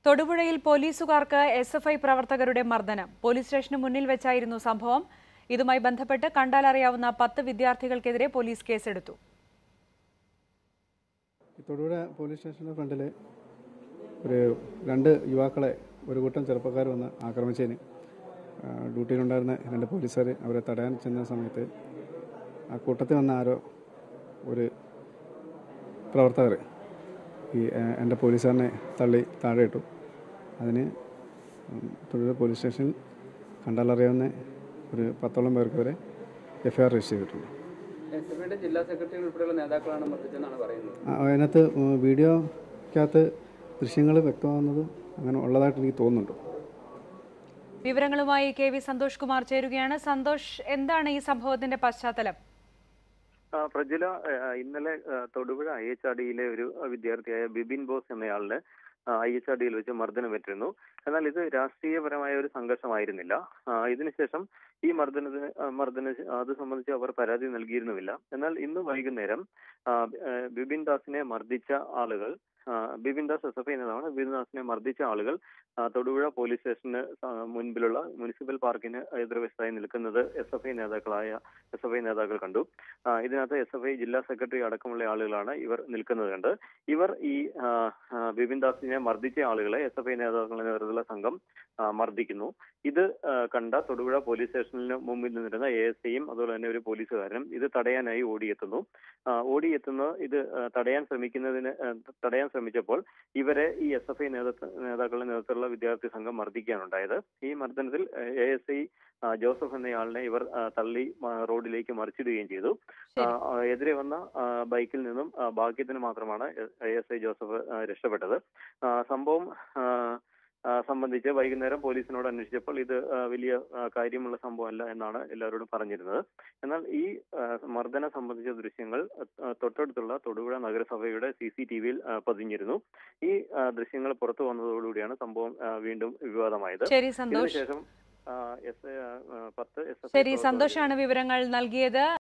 തൊടുപുഴയിൽ പോലീസുകാർക്ക് S F I പ്രവർത്തകരുടെ മർദ്ദനം പോലീസ് സ്റ്റേഷന് മുന്നിൽ വെച്ചായിരുന്നു സംഭവം ഇതുമായി ബന്ധപ്പെട്ട് കണ്ടാലറിയാവുന്ന പത്ത് വിദ്യാർത്ഥികൾക്കെതിരെ പോലീസ് കേസെടുത്തു ഈ തൊടുപുഴ പോലീസ് സ്റ്റേഷൻ്റെ ഫ്രണ്ടിൽ ഒരു രണ്ട് യുവാക്കളെ ഒരു കൂട്ടം ചെറുപ്പക്കാർ വന്ന് ആക്രമിച്ചതിന് ആ, ഡ്യൂട്ടിയിലുണ്ടായിരുന്ന രണ്ട് പോലീസുകാർ അവരെ തടയാൻ ചെന്ന സമയത്ത് ആ കൂട്ടത്തിൽ വന്ന ആരോ ഒരു പ്രവർത്തകർ ഈ ആ, എൻ്റെ പോലീസുകാരനെ തള്ളി താഴെ ഇട്ടു അതിന് ഉം, തൊടുപുഴ പോലീസ് സ്റ്റേഷൻ കണ്ടാലറിയാവുന്ന ഒരു പത്തോളം പേർക്ക് വരെ എഫ് ഐ ആർ രജിസ്റ്റർ ചെയ്തിട്ടുണ്ട് എസ് എഫ് ഐയുടെ ജില്ലാ സെക്രട്ടറി ഉൾപ്പെടെയുള്ള നേതാക്കളാണ് മർദ്ദിച്ചെന്നാണ് പറയുന്നത് ആ, അതിനകത്ത് ഉം, വീഡിയോക്കകത്ത് ദൃശ്യങ്ങൾ വ്യക്തമാകുന്നത് അങ്ങനെ ഉള്ളതായിട്ട് എനിക്ക് തോന്നുന്നുണ്ട് വിവരങ്ങളുമായി കെ വി സന്തോഷ് കുമാർ ചേരുകയാണ് സന്തോഷ് എന്താണ് ഈ സംഭവത്തിന്റെ പശ്ചാത്തലം ആ, പ്രജുല ആ, ഇന്നലെ ആ, തൊടുപുഴ ഐ എച്ച് ആർ ഡിയിലെ ഒരു വിദ്യാർത്ഥിയായ ബിബിൻ ബോസ് എന്നയാളിന് ഐ എച്ച് ആർ ഡിയിൽ വെച്ച് മർദ്ദനമേറ്റിരുന്നു എന്നാൽ ഇത് രാഷ്ട്രീയപരമായ ഒരു സംഘർഷമായിരുന്നില്ല ആ, ഇതിനുശേഷം ഈ മർദ്ദനത്തിന് ആ, മർദ്ദന അത് സംബന്ധിച്ച് അവർ പരാതി നൽകിയിരുന്നുമില്ല എന്നാൽ ഇന്ന് വൈകുന്നേരം ആ, ആ, ബിബിൻ ദാസിനെ മർദ്ദിച്ച ആളുകൾ ആ, Bibin Das S F I നേതാവാണ് ബിബിൻ ദാസിനെ മർദ്ദിച്ച ആളുകൾ ആ, തൊടുപുഴ പോലീസ് സ്റ്റേഷന് സ- മുൻപിലുള്ള മുനിസിപ്പൽ പാർക്കിന് എതിർവശത്തായി നിൽക്കുന്നത് എസ് എഫ് ഐ നേതാക്കളായ എസ് എഫ് ഐ നേതാക്കൾ കണ്ടു ആ, ഇതിനകത്ത് എസ് എഫ് ഐ ജില്ലാ സെക്രട്ടറി അടക്കമുള്ള ആളുകളാണ് ഇവർ നിൽക്കുന്നത് കണ്ട് ഇവർ ഈ ആ, ആ, ബിപിൻ ദാസിനെ മർദ്ദിച്ച ആളുകളെ എസ് എഫ് ഐ നേതാക്കളുടെ നേതൃത്വത്തിലുള്ള സംഘം ആ, മർദ്ദിക്കുന്നു ഇത് ആ, കണ്ട തൊടുപുഴ പോലീസ് സ്റ്റേഷനിന് മുമ്പിൽ നിന്നിരുന്ന എ എസ് ഐയും അതുപോലെ തന്നെ ഒരു പോലീസുകാരനും ഇത് തടയാനായി ഓടിയെത്തുന്നു ആ, ഓടിയെത്തുന്ന ഇത് ആ, തടയാൻ ശ്രമിക്കുന്നതിന് ആ, തടയാൻ ശ്രമിച്ചപ്പോൾ ഇവരെ ഈ എസ് എഫ് ഐ നേതൃത്വ നേതാക്കളുടെ നേതൃത്വത്തിലുള്ള വിദ്യാർത്ഥി സംഘം മർദ്ദിക്കുകയാണുണ്ടായത് ഈ മർദ്ദനത്തിൽ എ എസ് ഐ ജോസഫ് എന്നയാളിനെ ഇവർ ആ, തള്ളി ആ, റോഡിലേക്ക് മറിച്ചിടുകയും ചെയ്തു ആ, ആ, എതിരെ വന്ന ആ, ബൈക്കിൽ നിന്നും ആ, ഭാഗ്യത്തിന് മാത്രമാണ് എ എസ് ഐ ജോസഫ് ആ, രക്ഷപ്പെട്ടത് ആ, സംഭവം ആ, ആ, സംബന്ധിച്ച് വൈകുന്നേരം പോലീസിനോട് അന്വേഷിച്ചപ്പോൾ ഇത് ആ, വലിയ ആ, കാര്യമുള്ള സംഭവമല്ല എന്നാണ് എല്ലാവരോടും പറഞ്ഞിരുന്നത് എന്നാൽ ഈ ആ, മർദ്ദനം സംബന്ധിച്ച ദൃശ്യങ്ങൾ ആ, തൊട്ടടുത്തുള്ള തൊടുപുഴ നഗരസഭയുടെ സി സി ടി വിയിൽ പതിഞ്ഞിരുന്നു ഈ ആ, ദൃശ്യങ്ങൾ പുറത്തു വന്നതോടുകൂടിയാണ് സംഭവം ആ, വീണ്ടും വിവാദമായത് ശരി സന്തോഷ് ഇതിനുശേഷം ആ, എസ് ആ, പത്ത് എസ് എഫ് ഐ ശരി പ്രവർത്തകർ സന്തോഷാണ് വിവരങ്ങൾ നൽകിയത്